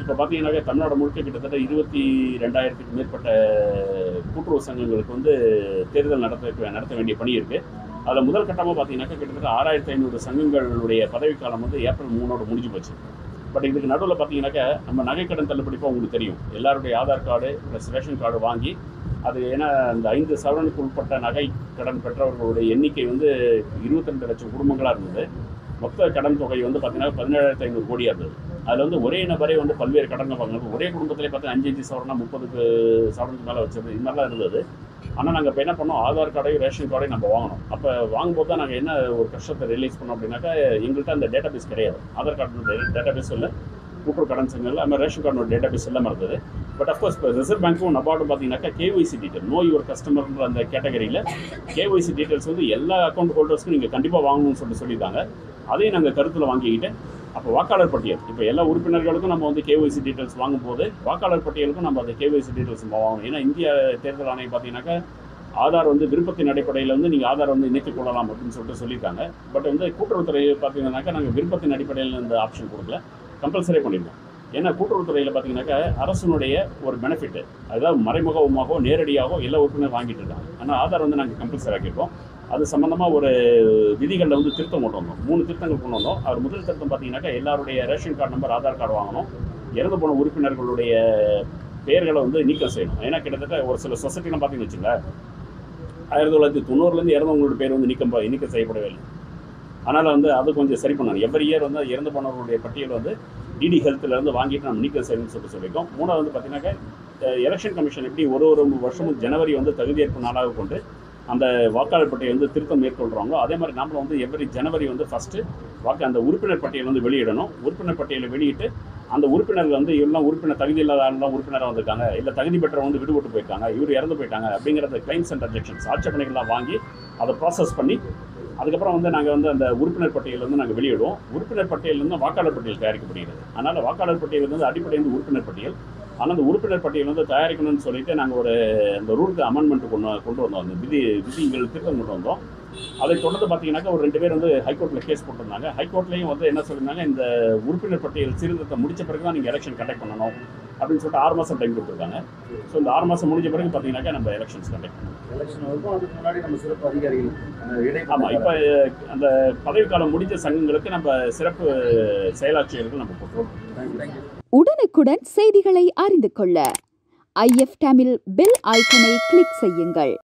இப்போ பார்த்தீங்கன்னாக்கா தமிழ்நாடு முழுக்க கிட்டத்தட்ட இருபத்தி ரெண்டாயிரத்துக்கு மேற்பட்ட கூட்டுறவு சங்கங்களுக்கு வந்து தேர்தல் நடத்த நடத்த வேண்டிய பணி இருக்குது அதில் முதல் கட்டமாக பார்த்தீங்கன்னாக்கா கிட்டத்தட்ட ஆறாயிரத்தி ஐநூறு சங்கங்களுடைய பதவிக்காலம் வந்து ஏப்ரல் மூணோட முடிஞ்சு போச்சு பட் இதுக்கு நடுவில் பார்த்தீங்கன்னாக்கா நம்ம நகைக்கடன் தள்ளுபடிப்போ உங்களுக்கு தெரியும் எல்லாருடைய Aadhaar card plus ration card வாங்கி அது ஏன்னா அந்த ஐந்து சவரனுக்கு உட்பட்ட நகை கடன் பெற்றவர்களுடைய எண்ணிக்கை வந்து இருபத்தி ரெண்டு லட்சம் குடும்பங்களாக இருந்தது மொத்த கடன் தொகை வந்து பார்த்தீங்கன்னா பதினேழாயிரத்தி ஐநூறு கோடியாக இருந்தது அதில் வந்து ஒரே நபரே வந்து பல்வேறு கடன்கள் வாங்கினது ஒரே குடும்பத்திலே பார்த்தா அஞ்சு அஞ்சு சவரனா முப்பதுக்கு சவரனுக்கு மேலே வச்சது இது மாதிரிலாம் இருந்தது ஆனால் நாங்கள் இப்போ என்ன பண்ணோம் ஆதார் கார்டையும் ரேஷன் கார்டையும் நம்ம வாங்கணும் அப்போ வாங்கும்போது தான் நாங்கள் என்ன ஒரு கஷ்டத்தை ரிலீஸ் பண்ணோம் அப்படின்னாக்கா எங்கள்கிட்ட அந்த டேட்டா பேஸ் கிடையாது ஆதார் கார்டு டேட்டா பேஸ் இல்லை கூட்டுறவு கடன் சங்கங்கள் அது மாதிரி ரேஷன் கார்டோட டேட்டா பேஸ் இல்லாமல் இருந்தது பட் அஃப்கோர்ஸ் இப்போ ரிசர்வ் பேங்க்கும் நபார்டும் பார்த்தீங்கன்னாக்கா கேஒய்சி டீட்டெயில் நோ யுவர் கஸ்டமர்ன்ற அந்த கேட்டகரியில் கேஒய்சி டீட்டெயில்ஸ் வந்து எல்லா அக்கௌண்ட் ஹோல்டர்ஸ்க்கும் நீங்கள் கண்டிப்பாக வாங்கணும்னு சொல்லிட்டு சொல்லியிருக்காங்க அதையும் நாங்கள் கருத்தில் வாங்கிக்கிட்டு அப்போ வாக்காளர் பட்டியல் இப்போ எல்லா உறுப்பினர்களுக்கும் நம்ம வந்து கேஒய்சி டீட்டெயில்ஸ் வாங்கும்போது வாக்காளர் பட்டியலுக்கும் நம்ம அந்த கேஒய்சி டீட்டெயில்ஸ் வாங்கணும் ஏன்னா இந்திய தேர்தல் ஆணையம் பார்த்தீங்கன்னாக்கா ஆதார் வந்து விருப்பத்தின் அடிப்படையில் வந்து நீங்கள் ஆதார் வந்து இணைத்துக் கொள்ளலாம் அப்படின்னு சொல்லிட்டு சொல்லியிருக்காங்க பட் வந்து கூட்டுறவுத்துறை பார்த்தீங்கன்னாக்கா நாங்கள் விருப்பத்தின் அடிப்படையில் இந்த ஆப்ஷன் கொடுக்கல கம்பல்சரி பண்ணியிருக்கோம் ஏன்னா கூட்டுறவுத்துறையில் பார்த்தீங்கன்னாக்கா அரசனுடைய ஒரு பெனிஃபிட் அதாவது மறைமுகமாகவோ நேரடியாகவோ எல்லா உறுப்பினர் வாங்கிட்டு இருக்காங்க ஆனால் ஆதார் வந்து நாங்கள் கம்பல்சரி ஆக்கியிருக்கோம் அது சம்மந்தமாக ஒரு விதிகளில் வந்து திருத்தம் கொண்டு வந்தோம் மூணு திருத்தங்கள் கொண்டு வந்தோம் அவர் முதல் திருத்தம் பார்த்தீங்கன்னாக்கா எல்லாருடைய ration card number Aadhaar card வாங்கணும் இறந்து போன உறுப்பினர்களுடைய பெயர்களை வந்து நீக்கம் செய்யணும் ஏன்னா கிட்டத்தட்ட ஒரு சில சொசைட்டிலாம் பார்த்தீங்கன்னு வச்சுங்களேன் ஆயிரத்தி தொள்ளாயிரத்தி தொண்ணூறுலேருந்து இறந்தவங்களோட பேர் வந்து நீக்கம் ப- நீக்கம் செய்யப்படவே இல்லை அதனால் வந்து அது கொஞ்சம் சரி பண்ணணும் எவ்ரி இயர் வந்து இறந்து போனவர்களுடைய பட்டியல் வந்து டிடி ஹெல்த்லேருந்து வாங்கிட்டு நம்ம நீக்கம் செய்யணும்னு சொல்லிட்டு சொல்லியிருக்கோம் மூணாவது வந்து பார்த்தீங்கன்னாக்கா எலெக்ஷன் கமிஷன் எப்படி ஒரு ஒரு வருஷமும் ஜனவரி வந்து தகுதியேற்பு நாளாக கொண்டு அந்த வாக்காளர் பட்டியல் வந்து திருத்தம் மேற்கொள்கிறாங்களோ அதே மாதிரி நாமளும் வந்து எவ்ரி ஜனவரி வந்து ஃபஸ்ட்டு வாக்கு அந்த உறுப்பினர் பட்டியல் வந்து வெளியிடணும் உறுப்பினர் பட்டியலை வெளியிட்டு அந்த உறுப்பினர்கள் வந்து இவெல்லாம் உறுப்பினர் தகுதி இல்லாத ஆளுலாம் உறுப்பினராக வந்திருக்காங்க இல்லை தகுதி பெற்றவங்க வந்து விடுபட்டு போயிருக்காங்க இவர் இறந்து போயிட்டாங்க அப்படிங்கிறத கிளைம்ஸ் அண்ட் அப்ஜெக்ஷன்ஸ் ஆட்சேபனைகள்லாம் வாங்கி அதை ப்ராசஸ் பண்ணி அதுக்கப்புறம் வந்து நாங்கள் வந்து அந்த உறுப்பினர் பட்டியல் வந்து நாங்கள் வெளியிடுவோம் உறுப்பினர் பட்டியல் வந்து வாக்காளர் பட்டியல் தயாரிக்கப்படுகிறது அதனால் வாக்காளர் பட்டியல் வந்து அடிப்படை வந்து உறுப்பினர் பட்டியல் ஆனால் அந்த உறுப்பினர் பட்டியல் வந்து தயாரிக்கணும்னு சொல்லிட்டு நாங்கள் ஒரு அந்த ரூலுக்கு அமெண்ட்மெண்ட் கொண்டு வ- கொண்டு வந்தோம் அந்த விதி விதிகள் திருத்தம் கொண்டு வந்தோம் அதை தொடர்ந்து பார்த்தீங்கன்னாக்கா ஒரு ரெண்டு பேர் வந்து ஹைகோர்ட்டில் கேஸ் போட்டிருந்தாங்க ஹைகோர்ட்லேயும் வந்து என்ன சொல்லியிருந்தாங்க இந்த உறுப்பினர் பட்டியல் சீர்திருத்தம் முடிச்ச பிறகு தான் நீங்கள் எலெக்ஷன் கண்டக்ட் பண்ணணும் அப்படின்னு சொல்லிட்டு ஆறு மாதம் டைம் கொடுத்துருக்காங்க ஸோ இந்த ஆறு மாதம் முடிஞ்ச பிறகு பார்த்தீங்கன்னாக்கா நம்ம எலெக்ஷன்ஸ் கண்டக்ட் பண்ணணும் எலெக்ஷன் வரைக்கும் அதுக்கு முன்னாடி நம்ம சிறப்பு அதிகாரிகள் அந்த இடைப்பட்ட ஆமாம் இப்போ அந்த பதவிக்காலம் முடிஞ்ச சங்கங்களுக்கு நம்ம சிறப்பு செயலாட்சியர்கள் நம்ம போட்டுருவோம் தேங்க்யூ உடனுக்குடன் செய்திகளை அறிந்து கொள்ள ஐஎஃப் தமிழ் பெல் ஐக்கனை கிளிக் செய்யுங்கள்